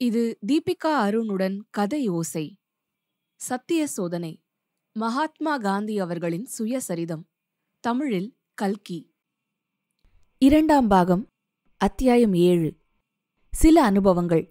இது தீபிகா அருணுடன் கதை ஓசை சத்திய சோதனை மகாத்மா காந்தி அவர்களின் சுயசரிதம் தமிழில் கல்கி இரண்டாம் பாகம் அத்தியாயம் ஏழு சில அனுபவங்கள்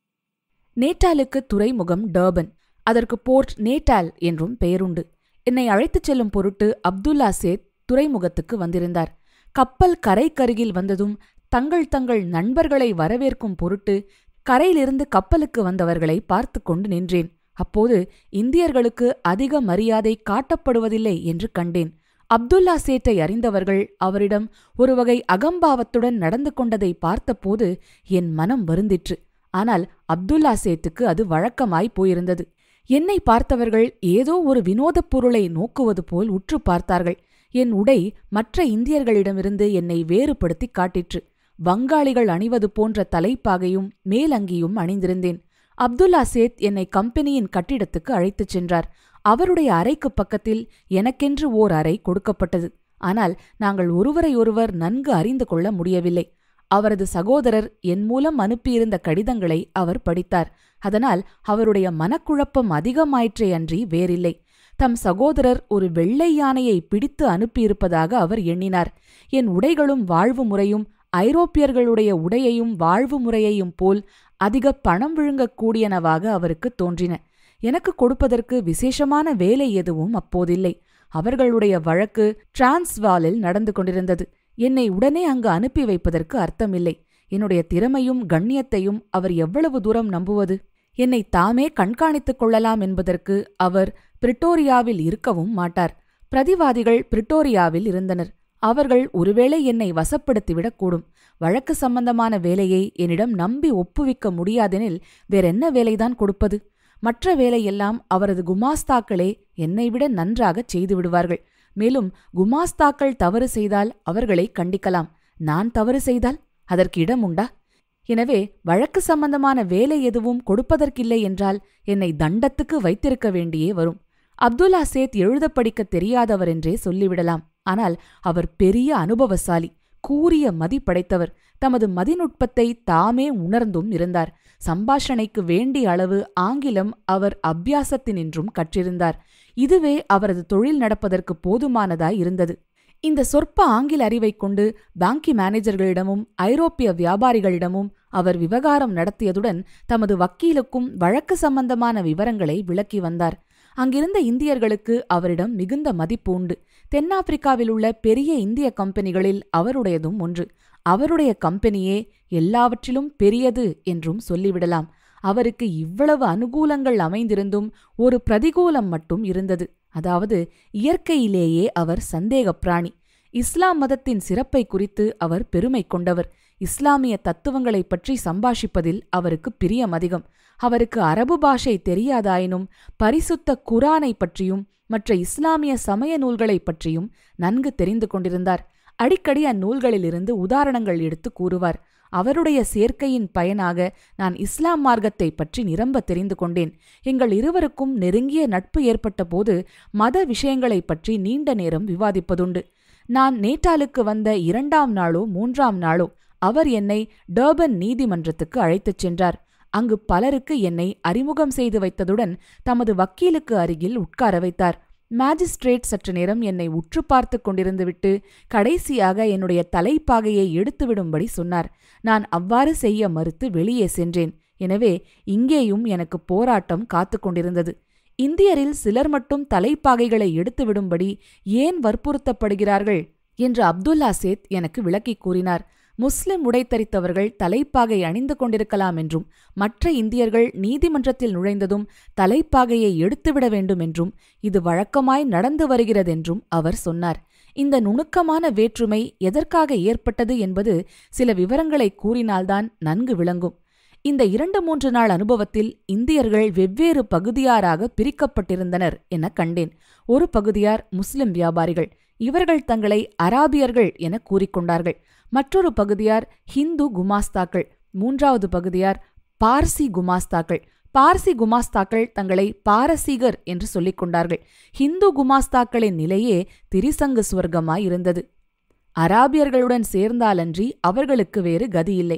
நேட்டாலுக்கு துறைமுகம் டர்பன் அதற்கு போர்ட் நேட்டால் என்றும் பெயருண்டு என்னை அழைத்துச் செல்லும் பொருட்டு அப்துல்லா சேத் துறைமுகத்துக்கு வந்திருந்தார் கப்பல் கரைக்கருகில் வந்ததும் தங்கள் தங்கள் நண்பர்களை வரவேற்கும் பொருட்டு கரையிலிருந்து கப்பலுக்கு வந்தவர்களை பார்த்து கொண்டு நின்றேன் அப்போது இந்தியர்களுக்கு அதிக மரியாதை காட்டப்படுவதில்லை என்று கண்டேன் அப்துல்லா சேட்டை அறிந்தவர்கள் அவரிடம் ஒரு வகை அகம்பாவத்துடன் நடந்து கொண்டதை பார்த்தபோது என் மனம் வருந்திற்று ஆனால் அப்துல்லா சேட்டுக்கு அது வழக்கமாய் போயிருந்தது என்னை பார்த்தவர்கள் ஏதோ ஒரு வினோதப் பொருளை நோக்குவது போல் உற்று பார்த்தார்கள் என் உடை மற்ற இந்தியர்களிடமிருந்து என்னை வேறுபடுத்தி காட்டிற்று வங்காளிகள் அணிவது போன்ற தலைப்பாகையும் மேலங்கியும் அணிந்திருந்தேன் அப்துல்லா சேத் என்னை கம்பெனியின் கட்டிடத்துக்கு அழைத்துச் சென்றார் அவருடைய அறைக்குப் பக்கத்தில் எனக்கென்று ஓர் அறை கொடுக்கப்பட்டது ஆனால் நாங்கள் ஒருவரையொருவர் நன்கு அறிந்து கொள்ள முடியவில்லை அவரது சகோதரர் என் மூலம் அனுப்பியிருந்த கடிதங்களை அவர் படித்தார் அதனால் அவருடைய மனக்குழப்பம் அதிகமாயிற்றே அன்றி வேறில்லை தம் சகோதரர் ஒரு வெள்ளை யானையை பிடித்து அனுப்பியிருப்பதாக அவர் எண்ணினார் என் உடைகளும் வாழ்வு முறையும் ஐரோப்பியர்களுடைய உடையையும் வாழ்வு முறையையும் போல் அதிக பணம் விழுங்கக்கூடியனவாக அவருக்கு தோன்றின எனக்கு கொடுப்பதற்கு விசேஷமான வேலை எதுவும் அப்போதில்லை அவர்களுடைய வழக்கு டிரான்ஸ்வாலில் நடந்து கொண்டிருந்தது என்னை உடனே அங்கு அனுப்பி வைப்பதற்கு அர்த்தமில்லை என்னுடைய திறமையும் கண்ணியத்தையும் அவர் எவ்வளவு தூரம் நம்புவது என்னை தாமே கண்காணித்துக் கொள்ளலாம் என்பதற்கு அவர் பிரிட்டோரியாவில் இருக்கவும் மாட்டார் பிரதிவாதிகள் பிரிட்டோரியாவில் இருந்தனர் அவர்கள் ஒருவேளை என்னை வசப்படுத்திவிடக்கூடும் வழக்கு சம்பந்தமான வேலையை என்னிடம் நம்பி ஒப்புவிக்க முடியாதெனில் வேறென்ன வேலைதான் கொடுப்பது மற்ற வேலையெல்லாம் அவரது குமாஸ்தாக்களே என்னை விட நன்றாகச் செய்து விடுவார்கள் மேலும் குமாஸ்தாக்கள் தவறு செய்தால் அவர்களை கண்டிக்கலாம் நான் தவறு செய்தால் அதற்கு இடம் உண்டா எனவே வழக்கு சம்பந்தமான வேலை எதுவும் கொடுப்பதற்கில்லை என்றால் என்னை தண்டத்துக்கு வைத்திருக்க வேண்டியே வரும் அப்துல்லா சேத் எழுத படிக்க தெரியாதவர் என்றே சொல்லிவிடலாம் ஆனால் அவர் பெரிய அனுபவசாலி கூரிய மதி படைத்தவர் தமது மதிநுட்பத்தை தாமே உணர்ந்தும் இருந்தார் சம்பாஷணைக்கு வேண்டிய அளவு ஆங்கிலம் அவர் அபியாசத்தினின்றும் கற்றிருந்தார் இதுவே அவரது தொழில் நடப்பதற்கு போதுமானதாய் இருந்தது இந்த சொற்ப ஆங்கில அறிவைக் கொண்டு பாங்கி மேனேஜர்களிடமும் ஐரோப்பிய வியாபாரிகளிடமும் அவர் விவகாரம் நடத்தியதுடன் தமது வக்கீலுக்கும் வழக்கு சம்பந்தமான விவரங்களை விளக்கி வந்தார் அங்கிருந்த இந்தியர்களுக்கு அவரிடம் மிகுந்த மதிப்பு உண்டு தென்னாப்பிரிக்காவில் உள்ள பெரிய இந்திய கம்பெனிகளில் அவருடையதும் ஒன்று அவருடைய கம்பெனியே எல்லாவற்றிலும் பெரியது என்றும் சொல்லிவிடலாம் அவருக்கு இவ்வளவு அனுகூலங்கள் அமைந்திருந்தும் ஒரு பிரதிகூலம் மட்டும் இருந்தது அதாவது இயற்கையிலேயே அவர் சந்தேக பிராணி இஸ்லாம் மதத்தின் சிறப்பை குறித்து அவர் பெருமை கொண்டவர் இஸ்லாமிய தத்துவங்களைப் பற்றி சம்பாஷிப்பதில் அவருக்கு பிரியம் அதிகம் அவருக்கு அரபு பாஷை தெரியாதாயினும் பரிசுத்த குரானை பற்றியும் மற்ற இஸ்லாமிய சமய நூல்களைப் பற்றியும் நன்கு தெரிந்து கொண்டிருந்தார் அடிக்கடி அந்நூல்களிலிருந்து உதாரணங்கள் எடுத்து கூறுவார் அவருடைய சேர்க்கையின் பயனாக நான் இஸ்லாம் மார்க்கத்தை பற்றி நிரம்ப தெரிந்து கொண்டேன் எங்கள் இருவருக்கும் நெருங்கிய நட்பு ஏற்பட்ட போது மத விஷயங்களைப் பற்றி நீண்ட நேரம் விவாதிப்பதுண்டு நான் நேட்டாலுக்கு வந்த இரண்டாம் நாளோ மூன்றாம் நாளோ அவர் என்னை டர்பன் நீதிமன்றத்துக்கு அழைத்துச் சென்றார் அங்கு பலருக்கு என்னை அறிமுகம் செய்து வைத்ததுடன் தமது வக்கீலுக்கு அருகில் உட்கார வைத்தார் மேஜிஸ்ட்ரேட் சற்று நேரம் என்னை உற்று பார்த்து கொண்டிருந்துவிட்டு கடைசியாக என்னுடைய தலைப்பாகையை எடுத்துவிடும்படி சொன்னார் நான் அவ்வாறு செய்ய மறுத்து வெளியே சென்றேன் எனவே இங்கேயும் எனக்கு போராட்டம் காத்து கொண்டிருந்தது இந்தியரில் சிலர் மட்டும் தலைப்பாகைகளை எடுத்துவிடும்படி ஏன் வற்புறுத்தப்படுகிறார்கள் என்று அப்துல்லா சேத் எனக்கு விளக்கிக் கூறினார் முஸ்லிம் உடை தரித்தவர்கள் தலைப்பாகை அணிந்து கொண்டிருக்கலாம் என்றும் மற்ற இந்தியர்கள் நீதிமன்றத்தில் நுழைந்ததும் தலைப்பாகையை எடுத்துவிட வேண்டும் என்றும் இது வழக்கமாய் நடந்து வருகிறதென்றும் அவர் சொன்னார் இந்த நுணுக்கமான வேற்றுமை எதற்காக ஏற்பட்டது என்பது சில விவரங்களை கூறினால்தான் நன்கு விளங்கும் இந்த இரண்டு மூன்று நாள் அனுபவத்தில் இந்தியர்கள் வெவ்வேறு பகுதியாராக பிரிக்கப்பட்டிருந்தனர் என கண்டேன் ஒரு பகுதியார் முஸ்லிம் வியாபாரிகள் இவர்கள் தங்களை அராபியர்கள் என கூறிக்கொண்டார்கள் மற்றொரு பகுதியார் ஹிந்து குமாஸ்தாக்கள் மூன்றாவது பகுதியார் பார்சி குமாஸ்தாக்கள் பார்சி குமாஸ்தாக்கள் தங்களை பாரசீகர் என்று சொல்லிக் கொண்டார்கள் ஹிந்து குமாஸ்தாக்களின் நிலையே திரிசங்கு சுவர்க்கமாயிருந்தது அராபியர்களுடன் சேர்ந்தாலன்றி அவர்களுக்கு வேறு கதியில்லை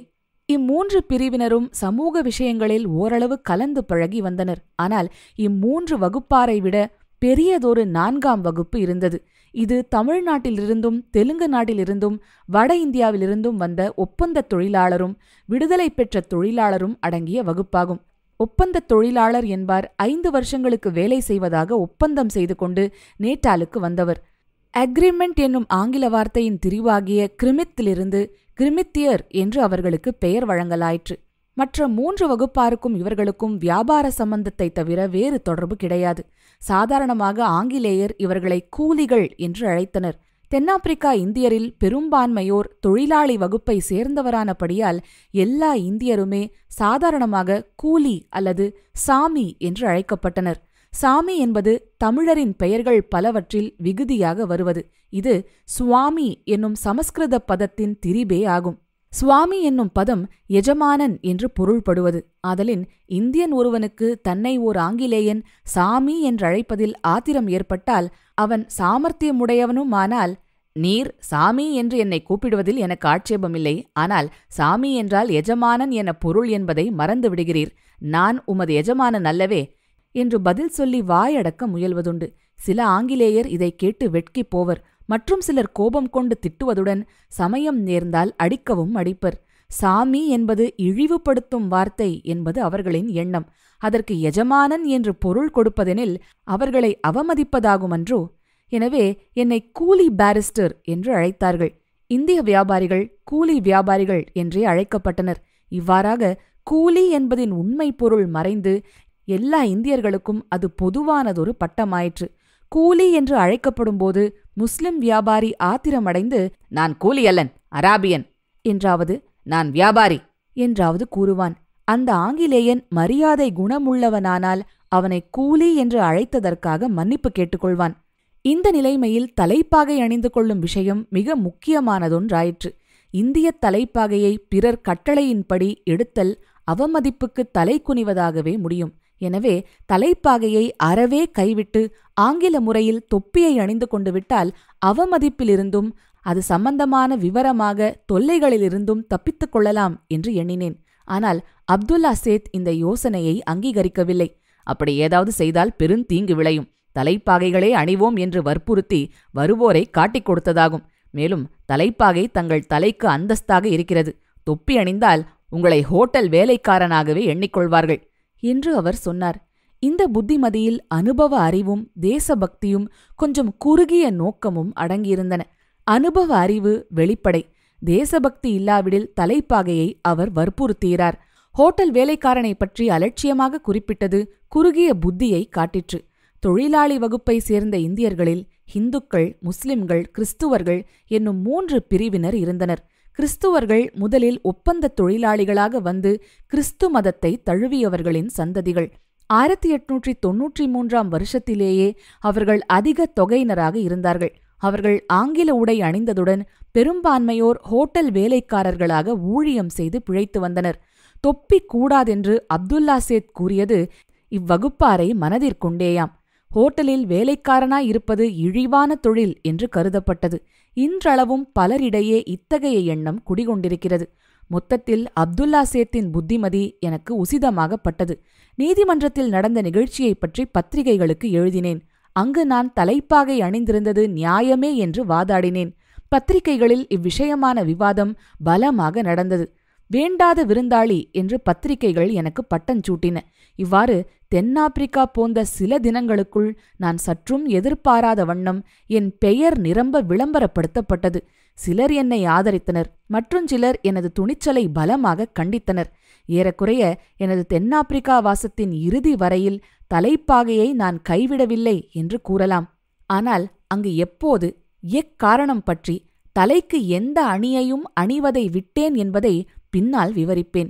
இம்மூன்று பிரிவினரும் சமூக விஷயங்களில் ஓரளவு கலந்து பழகி வந்தனர் ஆனால் இம்மூன்று வகுப்பாரை விட பெரியதொரு நான்காம் வகுப்பு இருந்தது இது தமிழ்நாட்டிலிருந்தும் தெலுங்கு நாட்டிலிருந்தும் வட இந்தியாவிலிருந்தும் வந்த ஒப்பந்த தொழிலாளரும் விடுதலை பெற்ற தொழிலாளரும் அடங்கிய வகுப்பாகும் ஒப்பந்த தொழிலாளர் என்பார் ஐந்து வருஷங்களுக்கு வேலை செய்வதாக ஒப்பந்தம் செய்து கொண்டு நேட்டாலுக்கு வந்தவர் அக்ரிமெண்ட் என்னும் ஆங்கில வார்த்தையின் திரிவாகிய கிரிமித்திலிருந்து கிரிமித்தியர் என்று அவர்களுக்கு பெயர் வழங்கலாயிற்று மற்ற மூன்று வகுப்பாருக்கும் இவர்களுக்கும் வியாபார சம்பந்தத்தை தவிர வேறு தொடர்பு கிடையாது சாதாரணமாக ஆங்கிலேயர் இவர்களை கூலிகள் என்று அழைத்தனர் தென்னாப்பிரிக்கா இந்தியரில் பெரும்பான்மையோர் தொழிலாளி வகுப்பை சேர்ந்தவரானபடியால் எல்லா இந்தியருமே சாதாரணமாக கூலி அல்லது சாமி என்று அழைக்கப்பட்டனர் சாமி என்பது தமிழரின் பெயர்கள் பலவற்றில் விகுதியாக வருவது இது சுவாமி என்னும் சமஸ்கிருத பதத்தின் திரிபே ஆகும் சுவாமி என்னும் பதம் எஜமானன் என்று பொருள்படுவது ஆதலின் இந்தியன் ஒருவனுக்கு தன்னை ஓர் ஆங்கிலேயன் சாமி என்றழைப்பதில் ஆத்திரம் ஏற்பட்டால் அவன் சாமர்த்தியமுடையவனுமானால் நீர் சாமி என்று என்னை கூப்பிடுவதில் எனக்கு ஆட்சேபமில்லை ஆனால் சாமி என்றால் எஜமானன் என பொருள் என்பதை மறந்து விடுகிறீர் நான் உமது எஜமானன் அல்லவே என்று பதில் சொல்லி வாயடக்க முயல்வதுண்டு சில ஆங்கிலேயர் இதை கேட்டு வெட்கிப் போவர் மற்றும் சிலர் கோபம் கொண்டு திட்டுவதுடன் சமயம் நேர்ந்தால் அடிக்கவும் அடிப்பர் சாமி என்பது இழிவுபடுத்தும் வார்த்தை என்பது அவர்களின் எண்ணம் அதற்கு எஜமானன் என்று பொருள் கொடுப்பதெனில் அவர்களை அவமதிப்பதாகுமன்றோ எனவே என்னை கூலி பாரிஸ்டர் என்று அழைத்தார்கள் இந்திய வியாபாரிகள் கூலி வியாபாரிகள் என்றே அழைக்கப்பட்டனர் இவ்வாறாக கூலி என்பதின் உண்மை பொருள் மறைந்து எல்லா இந்தியர்களுக்கும் அது பொதுவானதொரு பட்டமாயிற்று கூலி என்று அழைக்கப்படும்போது முஸ்லிம் வியாபாரி ஆத்திரமடைந்து நான் கூலி அல்லன் அராபியன் என்றாவது நான் வியாபாரி என்றாவது கூறுவான் அந்த ஆங்கிலேயன் மரியாதை குணமுள்ளவனானால் அவனை கூலி என்று அழைத்ததற்காக மன்னிப்பு கேட்டுக்கொள்வான் இந்த நிலைமையில் தலைப்பாகை அணிந்து கொள்ளும் விஷயம் மிக முக்கியமானதொன்றாயிற்று இந்திய தலைப்பாகையை பிறர் கட்டளையின்படி எடுத்தல் அவமதிப்புக்கு தலை குனிவதாகவே முடியும் எனவே தலைப்பாகையை அறவே கைவிட்டு ஆங்கில முறையில் தொப்பியை அணிந்து கொண்டு விட்டால் அவமதிப்பிலிருந்தும் அது சம்பந்தமான விவரமாக தொல்லைகளிலிருந்தும் தப்பித்துக் கொள்ளலாம் என்று எண்ணினேன் ஆனால் அப்துல்லா சேத் இந்த யோசனையை அங்கீகரிக்கவில்லை அப்படி ஏதாவது செய்தால் பெருந்தீங்கு விளையும் தலைப்பாகைகளே அணிவோம் என்று வற்புறுத்தி வருவோரை காட்டிக் கொடுத்ததாகும் மேலும் தலைப்பாகை தங்கள் தலைக்கு அந்தஸ்தாக இருக்கிறது தொப்பி அணிந்தால் உங்களை ஹோட்டல் வேலைக்காரனாகவே எண்ணிக்கொள்வார்கள் என்று அவர் சொன்னார் இந்த புத்திமதியில் அனுபவ அறிவும் தேசபக்தியும் கொஞ்சம் குறுகிய நோக்கமும் அடங்கியிருந்தன அனுபவ அறிவு வெளிப்படை தேசபக்தி இல்லாவிடில் தலைப்பாகையை அவர் வற்புறுத்துகிறார் ஹோட்டல் வேலைக்காரனை பற்றி அலட்சியமாக குறிப்பிட்டது குறுகிய புத்தியை காட்டிற்று தொழிலாளி வகுப்பை சேர்ந்த இந்தியர்களில் இந்துக்கள் முஸ்லிம்கள் கிறிஸ்துவர்கள் என்னும் மூன்று பிரிவினர் இருந்தனர் கிறிஸ்துவர்கள் முதலில் ஒப்பந்த தொழிலாளிகளாக வந்து கிறிஸ்து மதத்தை தழுவியவர்களின் சந்ததிகள் ஆயிரத்தி எட்நூற்றி தொன்னூற்றி மூன்றாம் வருஷத்திலேயே அவர்கள் அதிக தொகையினராக இருந்தார்கள் அவர்கள் ஆங்கில உடை அணிந்ததுடன் பெரும்பான்மையோர் ஹோட்டல் வேலைக்காரர்களாக ஊழியம் செய்து பிழைத்து வந்தனர் தொப்பி கூடாதென்று அப்துல்லா சேத் கூறியது இவ்வகுப்பாரை மனதிற்கொண்டேயாம் ஹோட்டலில் வேலைக்காரனாய் இருப்பது இழிவான தொழில் என்று கருதப்பட்டது இன்றளவும் பலரிடையே இத்தகைய எண்ணம் குடிகொண்டிருக்கிறது மொத்தத்தில் அப்துல்லா சேத்தின் புத்திமதி எனக்கு உசிதமாகப்பட்டது நீதிமன்றத்தில் நடந்த நிகழ்ச்சியைப் பற்றி பத்திரிகைகளுக்கு எழுதினேன் அங்கு நான் தலைப்பாகை அணிந்திருந்தது நியாயமே என்று வாதாடினேன் பத்திரிகைகளில் இவ்விஷயமான விவாதம் பலமாக நடந்தது வேண்டாத விருந்தாளி என்று பத்திரிகைகள் எனக்கு பட்டஞ்சூட்டின இவ்வாறு தென்னாப்பிரிக்கா போந்த சில தினங்களுக்குள் நான் சற்றும் எதிர்பாராத வண்ணம் என் பெயர் நிரம்ப விளம்பரப்படுத்தப்பட்டது சிலர் என்னை ஆதரித்தனர் மற்றும் சிலர் எனது துணிச்சலை பலமாக கண்டித்தனர் ஏறக்குறைய எனது தென்னாப்பிரிக்கா வாசத்தின் இறுதி வரையில் தலைப்பாகையை நான் கைவிடவில்லை என்று கூறலாம் ஆனால் அங்கு எப்போது எக்காரணம் பற்றி தலைக்கு எந்த அணியையும் அணிவதை விட்டேன் என்பதை பின்னால் விவரிப்பேன்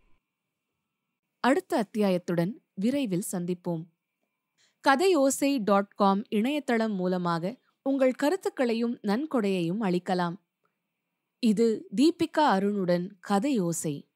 அடுத்த அத்தியாயத்துடன் விரைவில் சந்திப்போம் கதையோசை டாட் காம் இணையதளம் மூலமாக உங்கள் கருத்துக்களையும் நன்கொடையையும் அளிக்கலாம் இது தீபிகா அருணுடன் கதையோசை